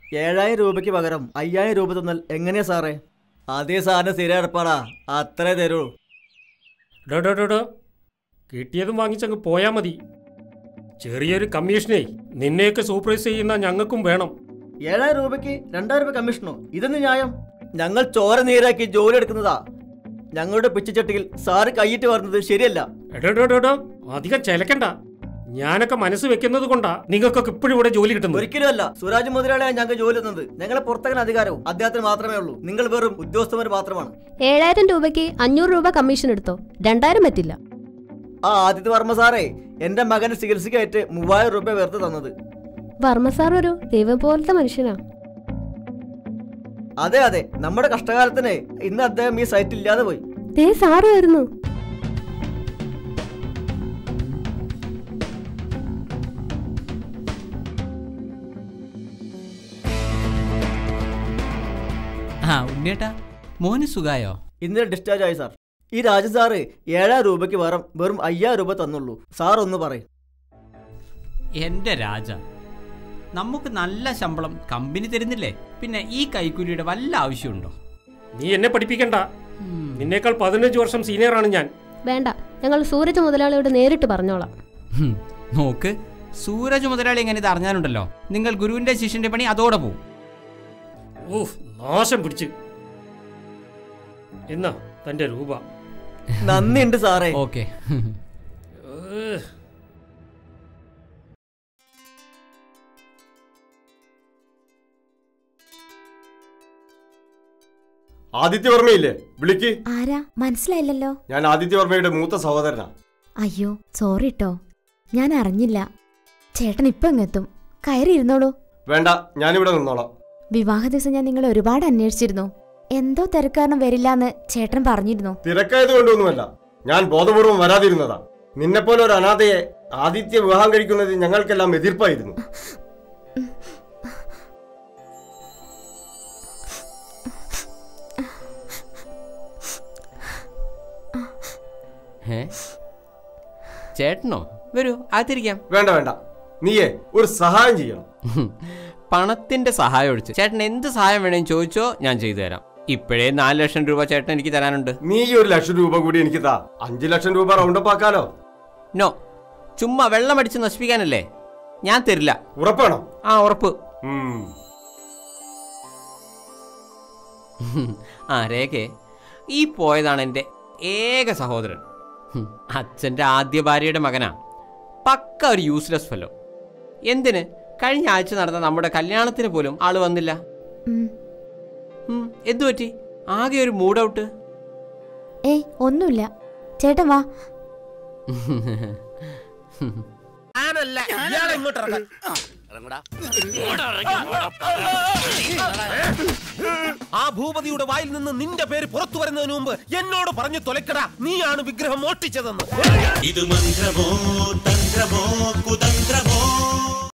ഏഴായിരം രൂപയ്ക്ക് പകരം അയ്യായിരം രൂപ തന്നാൽ എങ്ങനെയാ സാറേ അതേ സാറിന് സ്ഥിരം ഏർപ്പാടാ അത്രേ തരൂ ഡോ ഡോ ഡോ ഡോ കിട്ടിയതും വാങ്ങിച്ചങ്ങ് പോയാൽ മതി ചെറിയൊരു കമ്മീഷനേ നിന്നെയൊക്കെ സൂപ്പർവൈസ് ചെയ്യുന്ന ഞങ്ങൾക്കും വേണം ഏഴായിരം രൂപയ്ക്ക് രണ്ടായിരം രൂപ കമ്മീഷനോ ഇതെന്ന് ന്യായം ഞങ്ങൾ ചോര നീരാക്കി ജോലി എടുക്കുന്നതാ ഞങ്ങളുടെ പിച്ചച്ചട്ടിയിൽ സാറ് കൈയിട്ട് വരുന്നത് ശരിയല്ല എടോ ഡോ ഡോ ഡോ അധികം ചിലക്കണ്ട ഞാനൊക്കെ മനസ്സ് വെക്കുന്നത് കൊണ്ടാ നിങ്ങൾക്കൊക്കെ ഇപ്പോഴും ഇവിടെ ജോലി കിട്ടുന്നത് ഒരിക്കലുമല്ല സുരാജ് മുതലാളിയാണ് ഞങ്ങൾ ജോലി തന്നത് ഞങ്ങളെ പുറത്തേക്കാൻ അധികാരവും അദ്ദേഹത്തിന് മാത്രമേ ഉള്ളൂ നിങ്ങൾ വെറും ഉദ്യോഗസ്ഥന്മാർ മാത്രമാണ് ഏഴായിരം രൂപയ്ക്ക് അഞ്ഞൂറ് രൂപ കമ്മീഷൻ എടുത്തോ രണ്ടായിരം പറ്റില്ല ആ ആദിത്യ വർമ്മ സാറേ എന്റെ മകന് ചികിത്സയ്ക്കായിട്ട് മൂവായിരം രൂപ വെറുതെ തന്നത് വർമ്മ സാർ ഒരു ദൈവം പോലത്തെ മനുഷ്യനാ അതെ അതെ നമ്മുടെ കഷ്ടകാലത്തിന് ഇന്ന് അദ്ദേഹം ഈ സൈറ്റ് ഇല്ലാതെ പോയി ദേ സാറ് വരുന്നു ആ ഉണ്ണിയേട്ടാ മോന് സുഖായോ ഇന്നലെ ഡിസ്ചാർജ് ആയി സാർ ഈ രാജൻ സാറ് ഏഴായിരം രൂപയ്ക്ക് പകരം വെറും അയ്യായിരം രൂപ തന്നുള്ളൂ സാർ ഒന്ന് പറയും എൻ്റെ രാജ നമുക്ക് നല്ല ശമ്പളം കമ്പനി തരുന്നില്ലേ പിന്നെ ഈ കൈക്കൂലിയുടെ വല്ല ആവശ്യമുണ്ടോ നീ എന്നെ പഠിപ്പിക്കണ്ട നിന്നേക്കാൾ പതിനഞ്ച് വർഷം സീനിയറാണ് ഞാൻ വേണ്ട ഞങ്ങൾ സൂരജ് മുതലാളിയോട് നേരിട്ട് പറഞ്ഞോളാം ഹും, നോക്ക് സൂരജ് മുതലാളി എങ്ങനെ ഇത് അറിഞ്ഞാലുണ്ടല്ലോ നിങ്ങൾ ഗുരുവിന്റെ ശിഷ്യന്റെ പണി അതോടെ പോവും ഊഹ് നാശം പിടിച്ച് എന്നാ തന്റെ രൂപ നന്ദിയുണ്ട് സാറേ ഓക്കെ ഏഹ്. ആദിത്യവർമ്മയില്ലേ വിളിക്ക് ആരാ മനസ്സിലായില്ലല്ലോ ഞാൻ ആദിത്യവർമ്മയുടെ മൂത്ത സഹോദരനാ അയ്യോ സോറി ട്ടോ ഞാൻ അറിഞ്ഞില്ല ചേട്ടൻ ഇപ്പൊ ഇങ്ങെത്തും കയറി ഇരുന്നോളൂ വേണ്ട ഞാനിവിടെ നിന്നോളാം വിവാഹ ദിവസം ഞാൻ നിങ്ങളെ ഒരുപാട് അന്വേഷിച്ചിരുന്നു എന്തോ തിരക്കാരണം വരില്ലാന്ന് ചേട്ടൻ പറഞ്ഞിരുന്നു തിരക്കായത് കൊണ്ടൊന്നുമല്ല ഞാൻ ബോധപൂർവം വരാതിരുന്നതാ നിന്നെപ്പോലെ ഒരു അനാഥയെ ആദിത്യ വിവാഹം കഴിക്കുന്നത് ഞങ്ങൾക്കെല്ലാം എതിർപ്പായിരുന്നു ഏ ചേട്ടനോ വരൂ ആത്തിരിക്കാം വേണ്ട വേണ്ട നീയേ ഒരു സഹായം ചെയ്യണം പണത്തിന്റെ സഹായം ഒഴിച്ച് ചേട്ടൻ എന്ത് സഹായം വേണേലും ചോദിച്ചോ ഞാൻ ചെയ്തു തരാം ഇപ്പോഴേ നാല് ലക്ഷം രൂപ ചേട്ടൻ എനിക്ക് തരാനുണ്ട് നീ ഈ ഒരു ലക്ഷം രൂപ കൂടി എനിക്ക് താ അഞ്ചു ലക്ഷം രൂപ റൗണ്ടപ്പ് ആക്കാലോ നോ ചുമ്മാ വെള്ളം അടിച്ച് നശിപ്പിക്കാനല്ലേ ഞാൻ തരില്ല ഉറപ്പാണോ ആ ഉറപ്പ് ഉം. ആ രേഖേ ഈ പോയതാണ് എൻ്റെ ഏക സഹോദരൻ ഹും, അച്ഛൻ്റെ ആദ്യ ഭാര്യയുടെ മകനാ പക്ക ഒരു യൂസ്ലെസ് ഫെല്ലോ എന്തിന് കഴിഞ്ഞ ആഴ്ച നടന്ന നമ്മുടെ കല്യാണത്തിന് പോലും ആള് വന്നില്ല ഉം. ഉം, എന്തു പറ്റി ആകെ ഒരു മൂഡ് ഔട്ട് ഏയ് ഒന്നുമില്ല ചേട്ടൻ വാ ആ ഭൂപതിയുടെ വായിൽ നിന്ന് നിന്റെ പേര് പുറത്തു വരുന്നതിന് മുമ്പ് എന്നോട് പറഞ്ഞു തൊലക്കടാ നീയാണ് വിഗ്രഹം മോഷ്ടിച്ചതെന്ന് ഇത് മന്ത്രമോ തന്ത്രമോ കുതന്ത്രമോ